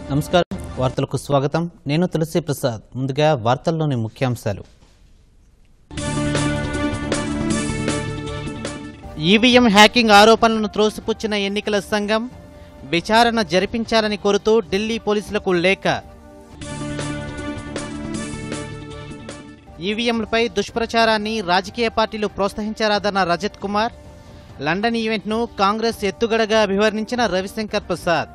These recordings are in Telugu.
నమస్కారం వార్తలకు స్వాగతం నేను తులసి ప్రసాద్ ముందుగా వార్తల్లోని ముఖ్యాంశాలు ఈవీఎం హ్యాకింగ్ ఆరోపణలను త్రోసిపుచ్చిన ఎన్నికల సంఘం విచారణ జరిపించాలని కోరుతూ ఢిల్లీ పోలీసులకు లేఖ ఈవీఎంలపై దుష్ప్రచారాన్ని రాజకీయ పార్టీలు ప్రోత్సహించరాదన్న రజత్ కుమార్ లండన్ ఈవెంట్ను కాంగ్రెస్ ఎత్తుగడగా అభివర్ణించిన రవిశంకర్ ప్రసాద్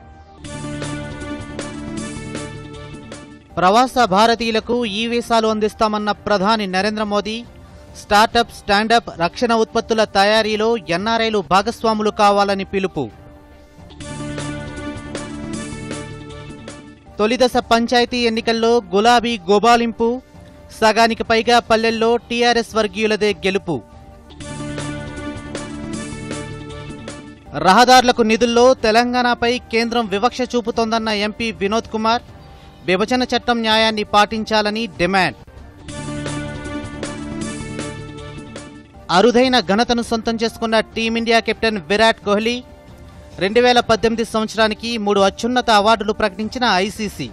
ప్రవాస భారతీయులకు ఈ వీసాలు అందిస్తామన్న ప్రధాని నరేంద్ర మోదీ స్టార్టప్ స్టాండప్ రక్షణ ఉత్పత్తుల తయారీలో ఎన్ఆర్ఐలు భాగస్వాములు కావాలని పిలుపు తొలిదశ పంచాయతీ ఎన్నికల్లో గులాబీ గోబాలింపు సగానికి పైగా పల్లెల్లో టీఆర్ఎస్ వర్గీయులదే గెలుపు రహదారులకు నిధుల్లో తెలంగాణపై కేంద్రం వివక్ష చూపుతోందన్న ఎంపీ వినోద్ కుమార్ విభజన చట్టం న్యాయాన్ని పాటించాలని డిమాండ్ అరుదైన ఘనతను సొంతం చేసుకున్న టీమిండియా కెప్టెన్ విరాట్ కోహ్లీ రెండు వేల పద్దెనిమిది సంవత్సరానికి మూడు అత్యున్నత అవార్డులు ప్రకటించిన ఐసీసీ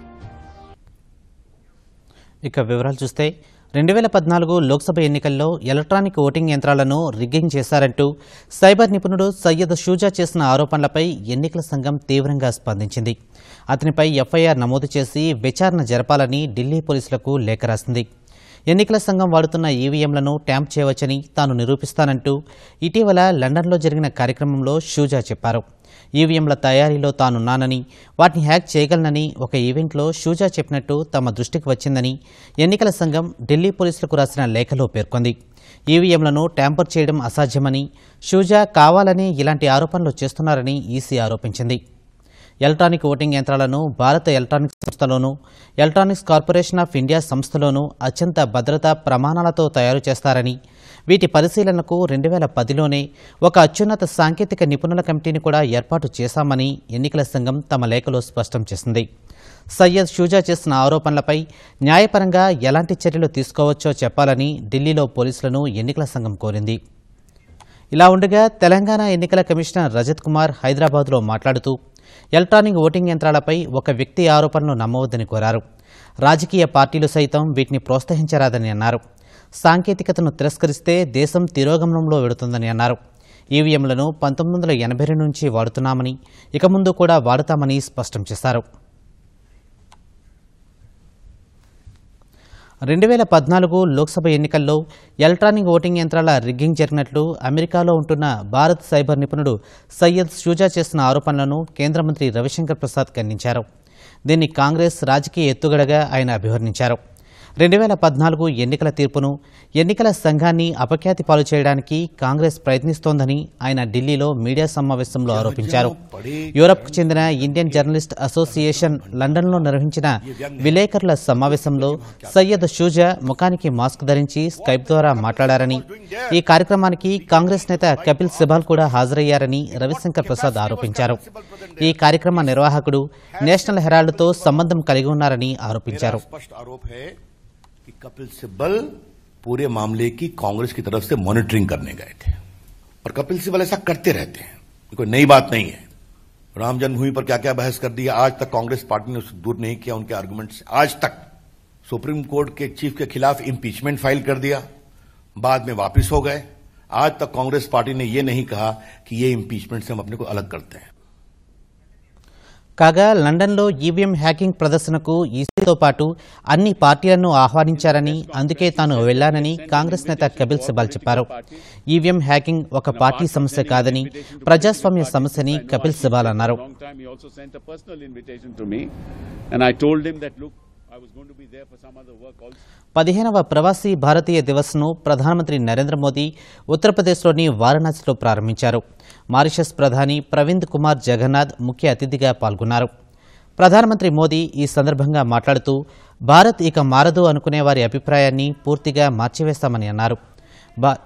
ఇక వివరాలు చూస్తే రెండు వేల పద్నాలుగు లోక్సభ ఎన్నికల్లో ఎలక్ట్రానిక్ ఓటింగ్ యంత్రాలను రిగ్గింగ్ చేశారంటూ సైబర్ నిపుణుడు సయ్యద్ షూజా చేసిన ఆరోపణలపై ఎన్నికల సంఘం తీవ్రంగా స్పందించింది అతనిపై ఎఫ్ఐఆర్ నమోదు చేసి విచారణ జరపాలని ఢిల్లీ పోలీసులకు లేఖ రాసింది ఎన్నికల సంఘం వాడుతున్న ఈవీఎంలను ట్యాంప్ చేయవచ్చని తాను నిరూపిస్తానంటూ ఇటీవల లండన్లో జరిగిన కార్యక్రమంలో షూజా చెప్పారు ఈవీఎంల తయారీలో తానున్నానని వాటిని హ్యాక్ చేయగలనని ఒక ఈవెంట్లో షూజా చెప్పినట్టు తమ దృష్టికి వచ్చిందని ఎన్నికల సంఘం ఢిల్లీ పోలీసులకు రాసిన లేఖలో పేర్కొంది ఈవీఎంలను ట్యాంపర్ చేయడం అసాధ్యమని షూజా కావాలని ఇలాంటి ఆరోపణలు చేస్తున్నారని ఈసీ ఆరోపించింది ఎలక్ట్రానిక్ ఓటింగ్ యంత్రాలను భారత ఎలక్ట్రానిక్స్ సంస్థలోనూ ఎలక్ట్రానిక్స్ కార్పొరేషన్ ఆఫ్ ఇండియా సంస్థలోనూ అత్యంత భద్రతా ప్రమాణాలతో తయారు చేస్తారని వీటి పరిశీలనకు రెండు వేల పదిలోనే ఒక అత్యున్నత సాంకేతిక నిపుణుల కమిటీని కూడా ఏర్పాటు చేశామని ఎన్నికల సంఘం తమ లేఖలో స్పష్టం చేసింది సయ్యద్ షూజా చేసిన ఆరోపణలపై న్యాయపరంగా ఎలాంటి చర్యలు తీసుకోవచ్చో చెప్పాలని ఢిల్లీలో పోలీసులను ఎన్నికల సంఘం కోరింది ఇలా ఉండగా తెలంగాణ ఎన్నికల కమిషనర్ రజత్ కుమార్ హైదరాబాద్లో మాట్లాడుతూ ఎలక్ట్రానిక్ ఓటింగ్ యంత్రాలపై ఒక వ్యక్తి ఆరోపణలు నమ్మవద్దని కోరారు రాజకీయ పార్టీలు సైతం వీటిని ప్రోత్సహించరాదని అన్నారు సాంకేతికతను తిరస్కరిస్తే దేశం తిరోగమనంలో వెడుతుందని అన్నారు ఈవీఎంలను పంతొమ్మిది వందల ఎనభై రెండు నుంచి వాడుతున్నామని ఇక ముందు కూడా వాడుతామని స్పష్టం చేశారు రెండు వేల పద్నాలుగు లోక్సభ ఎన్నికల్లో ఎలక్ట్రానిక్ ఓటింగ్ యంత్రాల రిగ్గింగ్ జరిగినట్లు అమెరికాలో ఉంటున్న భారత్ సైబర్ నిపుణుడు సయ్యద్ షూజా చేసిన ఆరోపణలను కేంద్ర మంత్రి రవిశంకర్ ప్రసాద్ ఖండించారు దీన్ని కాంగ్రెస్ రాజకీయ ఎత్తుగడగా ఆయన అభివర్ణించారు రెండు వేల పద్నాలుగు ఎన్నికల తీర్పును ఎన్నికల సంఘాన్ని అపఖ్యాతి పాలు చేయడానికి కాంగ్రెస్ ప్రయత్నిస్తోందని ఆయన ఢిల్లీలో మీడియా సమావేశంలో ఆరోపించారు యూరప్కు చెందిన ఇండియన్ జర్నలిస్ట్ అసోసియేషన్ లండన్లో నిర్వహించిన విలేకరుల సమావేశంలో సయ్యద్ షూజా ముఖానికి మాస్క్ ధరించి స్కైప్ ద్వారా మాట్లాడారని ఈ కార్యక్రమానికి కాంగ్రెస్ నేత కపిల్ సిబాల్ కూడా హాజరయ్యారని రవిశంకర్ ప్రసాద్ ఆరోపించారు ఈ కార్యక్రమ నిర్వాహకుడు నేషనల్ హెరాల్డ్తో సంబంధం కలిగి ఉన్నారని ఆరోపించారు स्पष्ट आरोप है कि कपिल सिब्बल पूरे मामले की कांग्रेस की तरफ से मॉनिटरिंग करने गए थे और कपिल सिब्बल ऐसा करते रहते हैं ये कोई नई बात नहीं है राम जन्मभूमि पर क्या क्या बहस कर दी है आज तक कांग्रेस पार्टी ने उसे दूर नहीं किया उनके आर्गुमेंट से आज तक सुप्रीम कोर्ट के चीफ के खिलाफ इम्पीचमेंट फाइल कर दिया बाद में वापस हो गए आज तक कांग्रेस पार्टी ने यह नहीं कहा कि ये इम्पीचमेंट से हम अपने को अलग करते हैं కాగా లండన్లో ఈవీఎం హ్యాకింగ్ ప్రదర్శనకు ఈసీతో పాటు అన్ని పార్టీలను ఆహ్వానించారని అందుకే తాను వెళ్లానని కాంగ్రెస్ నేత కపిల్ సిబాల్ చెప్పారు ఈవీఎం హ్యాకింగ్ ఒక పార్టీ సమస్య కాదని ప్రజాస్వామ్య సమస్యని కపిల్ సిబాల్ అన్నారు long time, he also sent a personal invitation to me, and I told him that, look, I was going to be there for some other work also. పదిహేనవ ప్రవాసీ భారతీయ దివస్ను ప్రధానమంత్రి నరేంద్ర మోదీ ఉత్తరప్రదేశ్లోని వారణాసిలో ప్రారంభించారు మారిషస్ ప్రధాని ప్రవింద్ కుమార్ జగన్నాథ్ ముఖ్య అతిథిగా పాల్గొన్నారు ప్రధానమంత్రి మోదీ ఈ సందర్భంగా మాట్లాడుతూ భారత్ ఇక మారదు అనుకునే వారి అభిప్రాయాన్ని పూర్తిగా మార్చివేస్తామని అన్నారు భా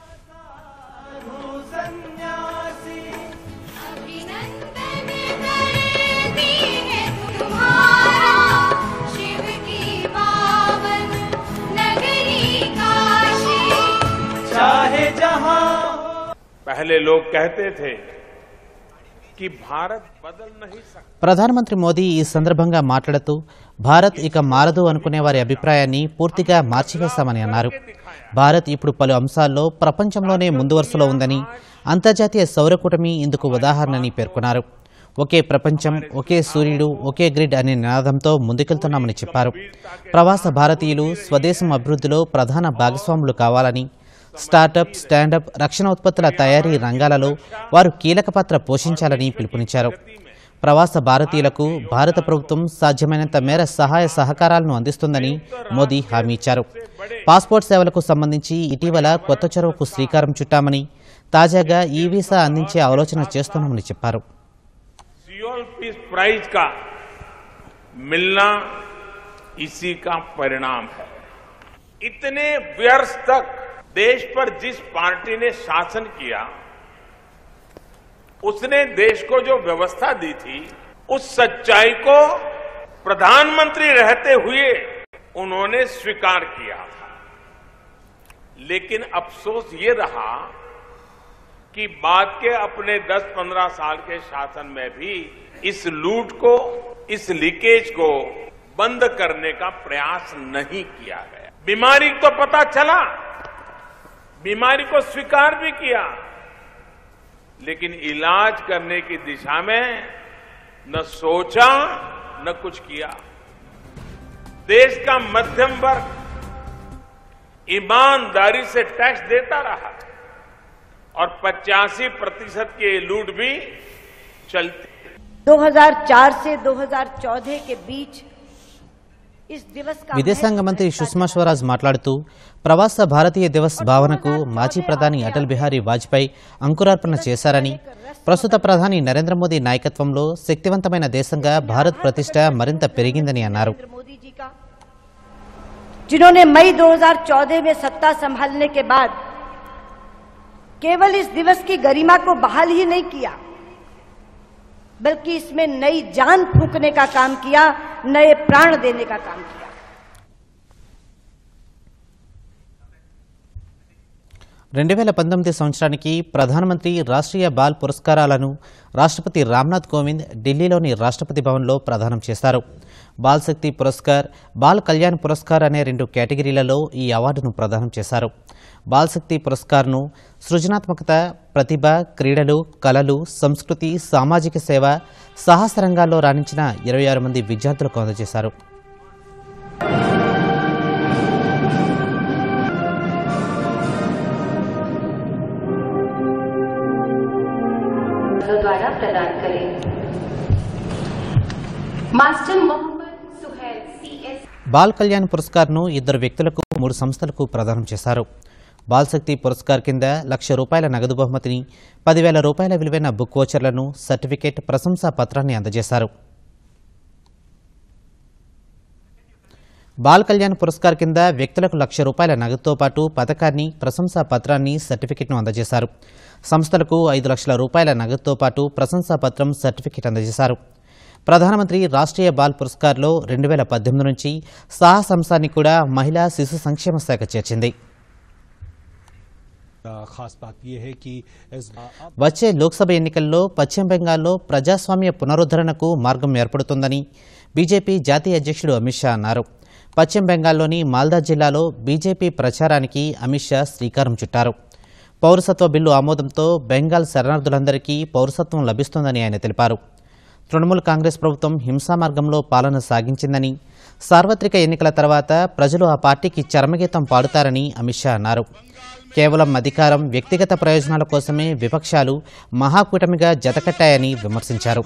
अभिनंदन करती है तुम्हारा शिव की पावन नगरी काशी पहले लोग कहते थे कि भारत बदल नहीं सकता ప్రధానమంత్రి మోదీ ఈ సందర్భంగా మాట్లాడుతూ భారత్ ఇక మారదు అనుకునే వారి అభిప్రాయాన్ని పూర్తిగా మార్చివేశామని అన్నారు భారత్ ఇప్పుడు పలు అంశాల్లో ప్రపంచంలోనే ముందు వరుసలో ఉందని అంతర్జాతీయ సౌర కూటమి ఇందుకు ఉదాహరణని పేర్కొన్నారు ఒకే ప్రపంచం ఒకే సూర్యుడు ఒకే గ్రిడ్ అనే నినాదంతో ముందుకెళ్తున్నామని చెప్పారు ప్రవాస భారతీయులు స్వదేశం అభివృద్ధిలో ప్రధాన భాగస్వాములు కావాలని స్టార్టప్ స్టాండప్ రక్షణ ఉత్పత్తుల తయారీ రంగాలలో వారు కీలక పాత్ర పోషించాలని పిలుపునిచ్చారు ప్రవాస భారతీయులకు భారత ప్రభుత్వం సాధ్యమైనంత మేర సహాయ సహకారాలను అందిస్తుందని మోదీ హామీ ఇచ్చారు పాస్పోర్ట్ సేవలకు సంబంధించి ఇటీవల కొత్త చొరవకు శ్రీకారం చుట్టామని తాజాగా ఈ వీసా అందించే ఆలోచన చేస్తున్నామని చెప్పారు सियोल पीस प्राइज का मिलना इसी का परिणाम है इतने वर्ष तक देश पर जिस पार्टी ने शासन किया उसने देश को जो व्यवस्था दी थी उस सच्चाई को प्रधानमंत्री रहते हुए उन्होंने स्वीकार किया था लेकिन अफसोस ये रहा कि बाद के अपने 10-15 साल के शासन में भी इस लूट को इस लीकेज को बंद करने का प्रयास नहीं किया गया बीमारी तो पता चला बीमारी को स्वीकार भी किया लेकिन इलाज करने की दिशा में न सोचा न कुछ किया देश का मध्यम वर्ग ईमानदारी से टैक्स देता रहा और 85 प्रतिशत की लूट भी चलती 2004 से 2014 के बीच इस दिवस का విదేశాంగ महत्व మంత్రి है సుష్మా స్వరాజ్ మాట్లాడుతూ ప్రవాస భారతీయ దివస్ భావనకు మాజీ ప్రధాని అటల్ బిహారీ వాజ్పేయి అంకురార్పణ చేశారని ప్రస్తుత ప్రధాని నరేంద్ర మోదీ నాయకత్వంలో శక్తివంతమైన దేశంగా భారత్ ప్రతిష్ట మరింత పెరిగిందని అన్నారు नरेंद्र मोदी जी का जिन्होंने मई 2014 में सत्ता संभालने के बाद केवल इस दिवस की गरिमा को बहाल ही नहीं किया बल्कि इसमें नई जान फूंकने का काम किया नए प्राण देने का काम किया రెండు వేల పంతొమ్మిది సంవత్సరానికి ప్రధానమంత్రి రాష్ట్రీయ బాల్ పురస్కారాలను రాష్ట్రపతి రామ్నాథ్ కోవింద్ ఢిల్లీలోని రాష్ట్రపతి భవన్లో ప్రదానం చేశారు బాల్ శక్తి పురస్కార్ బాల్ కళ్యాణ్ పురస్కార్ అనే రెండు కేటగిరీలలో ఈ అవార్డును ప్రదానం చేశారు బాల్ శక్తి పురస్కార్ను సృజనాత్మకత ప్రతిభ క్రీడలు కళలు సంస్కృతి సామాజిక సేవ సాహస రంగాల్లో రాణించిన ఇరవై ఆరు మంది విద్యార్థులకు అందజేశారు द्वारा प्रदान करें master Mohammed Suhail C S Bal Kalyan పురస్కార్ను ఇద్దరు వ్యక్తులకు మూడు సంస్థలకు ప్రదానం చేశారు బాల్ శక్తి పురస్కార్ కింద లక్ష రూపాయల నగదు బహుమతిని పదివేల రూపాయల విలువైన బుక్ వోచర్లను సర్టిఫికేట్ ప్రశంసా పత్రాన్ని అందజేశారు బాల్ కళ్యాణ్ పురస్కార్ కింద వ్యక్తులకు లక్ష రూపాయల నగదుతో పాటు పథకాన్ని ప్రశంసా పత్రాన్ని సర్టిఫికెట్ను అందజేశారు సంస్థలకు ఐదు లక్షల రూపాయల నగదుతో పాటు ప్రశంసా పత్రం సర్టిఫికెట్ అందజేశారు ప్రధానమంత్రి రాష్ట్రీయ బాల్ పురస్కార్లో రెండు వేల పద్దెనిమిది నుంచి సాహస అంశాన్ని కూడా మహిళా శిశు సంక్షేమ శాఖ చేర్చింది खास बात यह है कि इस बार వచ్చే లోక్సభ ఎన్నికల్లో పశ్చిమ బెంగాల్లో ప్రజాస్వామ్య పునరుద్ధరణకు మార్గం ఏర్పడుతుందని బీజేపీ జాతీయ అధ్యక్షుడు అమిత్ షా అన్నారు పశ్చిమ బెంగాల్లోని మాల్దా జిల్లాలో బీజేపీ ప్రచారానికి అమిత్ షా శ్రీకారం చుట్టారు పౌరసత్వ బిల్లు ఆమోదంతో బెంగాల్ శరణార్థులందరికీ పౌరసత్వం లభిస్తుందని ఆయన తెలిపారు తృణమూల్ కాంగ్రెస్ ప్రభుత్వం హింసా మార్గంలో పాలన సాగించిందని సార్వత్రిక ఎన్నికల తర్వాత ప్రజలు ఆ పార్టీకి చరమగీతం పాడుతారని అమిత్ షా అన్నారు కేవలం అధికారం వ్యక్తిగత ప్రయోజనాల కోసమే విపక్షాలు మహాకూటమిగా జతకట్టాయని విమర్శించారు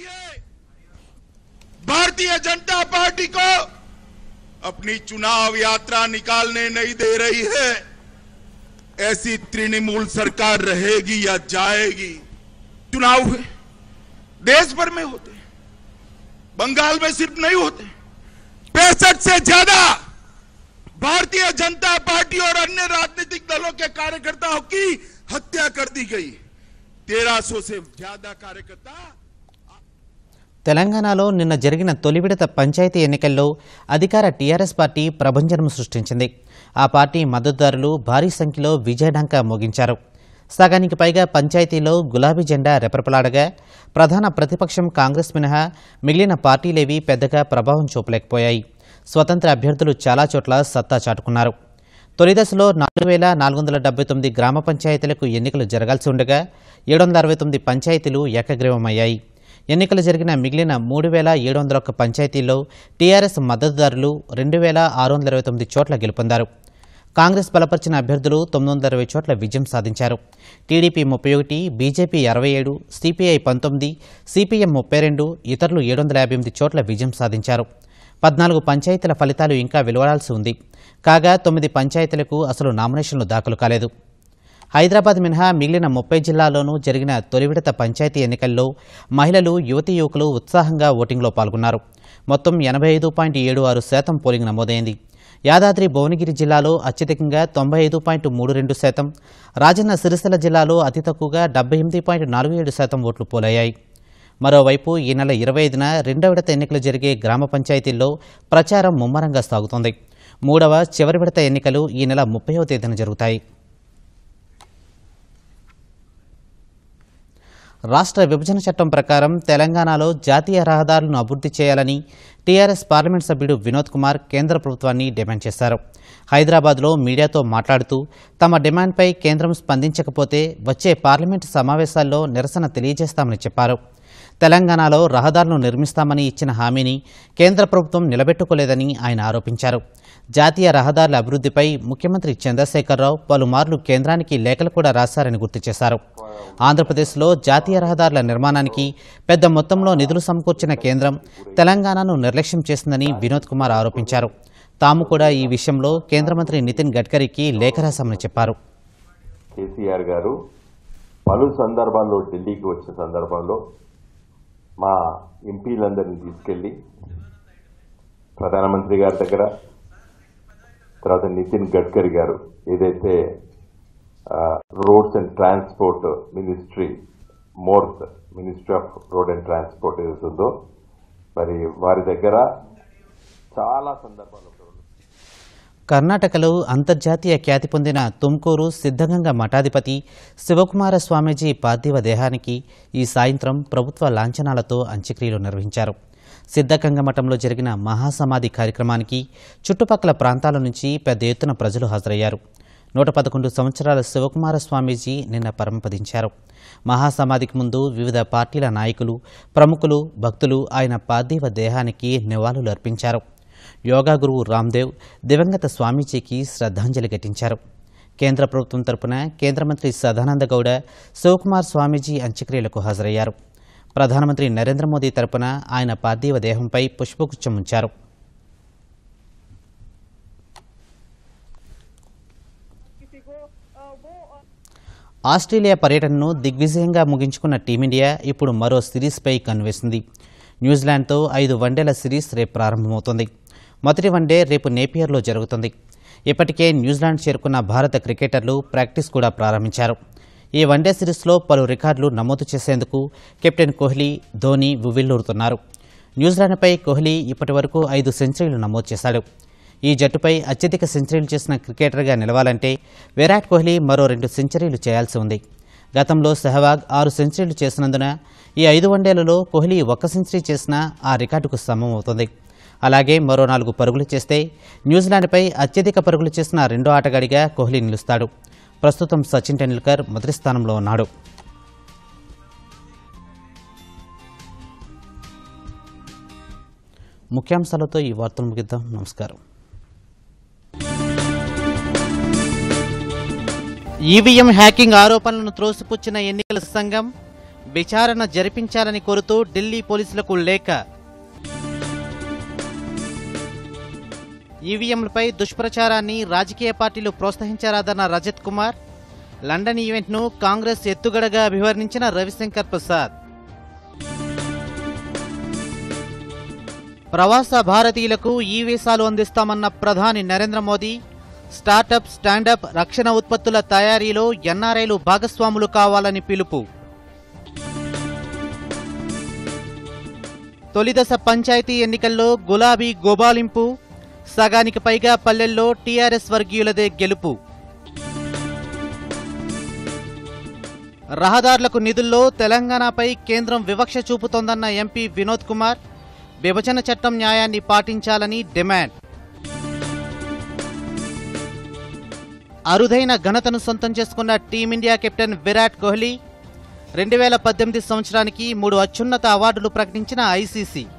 भारतीय जनता पार्टी को अपनी चुनाव यात्रा निकालने नहीं दे रही है ऐसी तृणमूल सरकार रहेगी या जाएगी चुनाव हुए देश भर में होते हैं। बंगाल में सिर्फ नहीं होते पैंसठ से ज्यादा भारतीय जनता पार्टी और अन्य राजनीतिक दलों के कार्यकर्ताओं की हत्या कर दी गई तेरह सौ से ज्यादा कार्यकर्ता తెలంగాణలో నిన్న జరిగిన తొలి విడత పంచాయతీ ఎన్నికల్లో అధికార టీఆర్ఎస్ పార్టీ ప్రభంజనం సృష్టించింది ఆ పార్టీ మద్దతుదారులు భారీ సంఖ్యలో విజయఢంకా మోగించారు సగానికి పైగా పంచాయతీలో గులాబీ జెండా రెపరెపలాడగా ప్రధాన ప్రతిపక్షం కాంగ్రెస్ మినహా మిగిలిన పార్టీలేవి పెద్దగా ప్రభావం చూపలేకపోయాయి స్వతంత్ర అభ్యర్థులు చాలా చోట్ల సత్తా చాటుకున్నారు తొలి దశలో నాలుగు వేల నాలుగు వందల డెబ్బై తొమ్మిది గ్రామ పంచాయతీలకు ఎన్నికలు జరగాల్సి ఉండగా ఏడు వందల అరవై తొమ్మిది పంచాయతీలు ఏకగ్రీవమయ్యాయి ఎన్నికలు జరిగిన మిగిలిన మూడు వేల ఏడు వందల ఒక్క పంచాయతీల్లో టీఆర్ఎస్ మద్దతుదారులు రెండు వేల ఆరు వందల ఇరవై తొమ్మిది చోట్ల గెలుపొందారు కాంగ్రెస్ బలపరిచిన అభ్యర్థులు తొమ్మిది వందల ఇరవై చోట్ల విజయం సాధించారు టీడీపీ ముప్పై ఒకటి బీజేపీ అరవై ఏడు సిపిఐ పంతొమ్మిది సిపిఎం ముప్పై రెండు ఇతరులు ఏడు వందల యాభై ఎనిమిది చోట్ల విజయం సాధించారు పద్నాలుగు పంచాయతీల ఫలితాలు ఇంకా వెలువడాల్సి ఉంది కాగా తొమ్మిది పంచాయతీలకు అసలు నామినేషన్లు దాఖలు కాలేదు హైదరాబాద్ మినహా మిగిలిన ముప్పై జిల్లాల్లోనూ జరిగిన తొలి విడత పంచాయతీ ఎన్నికల్లో మహిళలు యువతీ యువకులు ఉత్సాహంగా ఓటింగ్లో పాల్గొన్నారు మొత్తం ఎనభై ఐదు పాయింట్ ఏడు ఆరు శాతం పోలింగ్ నమోదైంది యాదాద్రి భువనగిరి జిల్లాలో అత్యధికంగా తొంభై ఐదు పాయింట్ మూడు రెండు శాతం రాజన్న సిరిసిల్ల జిల్లాలో అతి తక్కువగా డెబ్బై ఎనిమిది పాయింట్ నాలుగు ఏడు శాతం ఓట్లు పోలయ్యాయి మరోవైపు ఈ నెల ఇరవై ఐదున రెండవ విడత ఎన్నికలు జరిగే గ్రామ పంచాయతీల్లో ప్రచారం ముమ్మరంగా సాగుతోంది మూడవ చివరి విడత ఎన్నికలు ఈ నెల ముప్పైవ తేదీన జరుగుతాయి రాష్ట్ర విభజన చట్టం ప్రకారం తెలంగాణలో జాతీయ రహదారులను అభివృద్ధి చేయాలని టీఆర్ఎస్ పార్లమెంట్ సభ్యుడు వినోద్ కుమార్ కేంద్ర ప్రభుత్వాన్ని డిమాండ్ చేశారు హైదరాబాద్లో మీడియాతో మాట్లాడుతూ తమ డిమాండ్పై కేంద్రం స్పందించకపోతే వచ్చే పార్లమెంటు సమావేశాల్లో నిరసన తెలియజేస్తామని చెప్పారు తెలంగాణలో రహదారులను నిర్మిస్తామని ఇచ్చిన హామీని కేంద్ర ప్రభుత్వం నిలబెట్టుకోలేదని ఆయన ఆరోపించారు జాతీయ రహదారుల అభివృద్ధిపై ముఖ్యమంత్రి చంద్రశేఖరరావు పలుమార్లు కేంద్రానికి లేఖలు కూడా రాశారని గుర్తు చేశారు ఆంధ్రప్రదేశ్లో జాతీయ రహదారుల నిర్మాణానికి పెద్ద మొత్తంలో నిధులు సమకూర్చిన కేంద్రం తెలంగాణను నిర్లక్ష్యం చేసిందని వినోద్ కుమార్ ఆరోపించారు తాము కూడా ఈ విషయంలో కేంద్ర మంత్రి నితిన్ గడ్కరీకి లేఖ రాశామని చెప్పారు కేసీఆర్ గారు పలు సందర్భాల్లో ఢిల్లీకి వచ్చిన సందర్భంలో మా ఎంపీలందరినీ తీసుకెళ్లి ప్రధానమంత్రి గారి దగ్గర తర్వాత నితిన్ గడ్కరీ గారు ఏదైతే roads and transport ministry MoRTH ministry of road and transport ఏదైతుందో మరి వారి దగ్గర చాలా సందర్భాల్లో కర్ణాటకలో అంతర్జాతీయ ఖ్యాతి పొందిన తుమ్కూరు సిద్ధగంగ మఠాధిపతి శివకుమార స్వామీజీ పార్థివ దేహానికి ఈ సాయంత్రం ప్రభుత్వ లాంఛనాలతో అంత్యక్రియలు నిర్వహించారు సిద్ధగంగ మఠంలో జరిగిన మహాసమాధి కార్యక్రమానికి చుట్టుపక్కల ప్రాంతాల నుంచి పెద్ద ఎత్తున ప్రజలు హాజరయ్యారు నూట పదకొండు సంవత్సరాల శివకుమార స్వామీజీ నిన్న పరమపదించారు మహాసమాధికి ముందు వివిధ పార్టీల నాయకులు ప్రముఖులు భక్తులు ఆయన పార్థివ దేహానికి నివాళులు అర్పించారు యోగా గురువు రామ్దేవ్ దివంగత స్వామీజీకి శ్రద్ధాంజలి ఘటించారు కేంద్ర ప్రభుత్వం తరపున కేంద్ర మంత్రి సదానంద గౌడ శివకుమార్ స్వామీజీ అంత్యక్రియలకు హాజరయ్యారు ప్రధానమంత్రి నరేంద్ర మోదీ తరపున ఆయన పార్థివ దేహంపై పుష్పగుచ్చం ఉంచారు ఆస్ట్రేలియా పర్యటనను దిగ్విజయంగా ముగించుకున్న టీమిండియా ఇప్పుడు మరో సిరీస్పై కన్వేసింది న్యూజిలాండ్తో ఐదు వన్డేల సిరీస్ రేపు ప్రారంభమవుతుంది మొదటి వన్డే రేపు నేపియర్లో జరుగుతుంది ఇప్పటికే న్యూజిలాండ్ చేరుకున్న భారత క్రికెటర్లు ప్రాక్టీస్ కూడా ప్రారంభించారు ఈ వన్డే సిరీస్లో పలు రికార్డులు నమోదు చేసేందుకు కెప్టెన్ కోహ్లీ ధోని ఉవ్విళ్లూరుతున్నారు న్యూజిలాండ్పై కోహ్లీ ఇప్పటి వరకు ఐదు సెంచరీలు నమోదు చేశాడు ఈ జట్టుపై అత్యధిక సెంచరీలు చేసిన క్రికెటర్గా నిలవాలంటే విరాట్ కోహ్లీ మరో రెండు సెంచరీలు చేయాల్సి ఉంది గతంలో సెహవాగ్ ఆరు సెంచరీలు చేసినందున ఈ ఐదు వన్డేలలో కోహ్లీ ఒక్క సెంచరీ చేసినా ఆ రికార్డుకు సమం అవుతుంది అలాగే మరో నాలుగు పరుగులు చేస్తే న్యూజిలాండ్పై అత్యధిక పరుగులు చేసిన రెండో ఆటగాడిగా కోహ్లీ నిలుస్తాడు ప్రస్తుతం సచిన్ టెండూల్కర్ మొదటి స్థానంలో ఉన్నాడు ముఖ్యాంశాలతో ఈ వార్తలు ముగిద్దాం నమస్కారం ఈవీఎం హ్యాకింగ్ ఆరోపణలను త్రోసిపుచ్చిన ఎన్నికల సంఘం విచారణ జరిపించాలని కోరుతూ ఢిల్లీ పోలీసులకు లేఖ ఈవీఎంలపై దుష్ప్రచారాన్ని రాజకీయ పార్టీలు ప్రోత్సహించరాదన్న రజత్ కుమార్ లండన్ ఈవెంట్ను కాంగ్రెస్ ఎత్తుగడగా అభివర్ణించిన రవిశంకర్ ప్రసాద్ ప్రవాస భారతీయులకు ఈ వీసాలు అందిస్తామన్న ప్రధాని నరేంద్ర మోదీ స్టార్టప్ స్టాండప్ రక్షణ ఉత్పత్తుల తయారీలో ఎన్ఆర్ఐలు భాగస్వాములు కావాలని పిలుపు తొలిదశ పంచాయతీ ఎన్నికల్లో గులాబీ గోబాలింపు సగానికి పైగా పల్లెల్లో టీఆర్ఎస్ వర్గీయులదే గెలుపు రహదారులకు నిధుల్లో తెలంగాణపై కేంద్రం వివక్ష చూపుతోందన్న ఎంపీ వినోద్ కుమార్ విభజన చట్టం న్యాయాన్ని పాటించాలని డిమాండ్ అరుదైన ఘనతను సొంతం చేసుకున్న టీమిండియా కెప్టెన్ విరాట్ కోహ్లీ రెండు వేల పద్దెనిమిది సంవత్సరానికి మూడు అత్యున్నత అవార్డులు ప్రకటించిన ఐసీసీ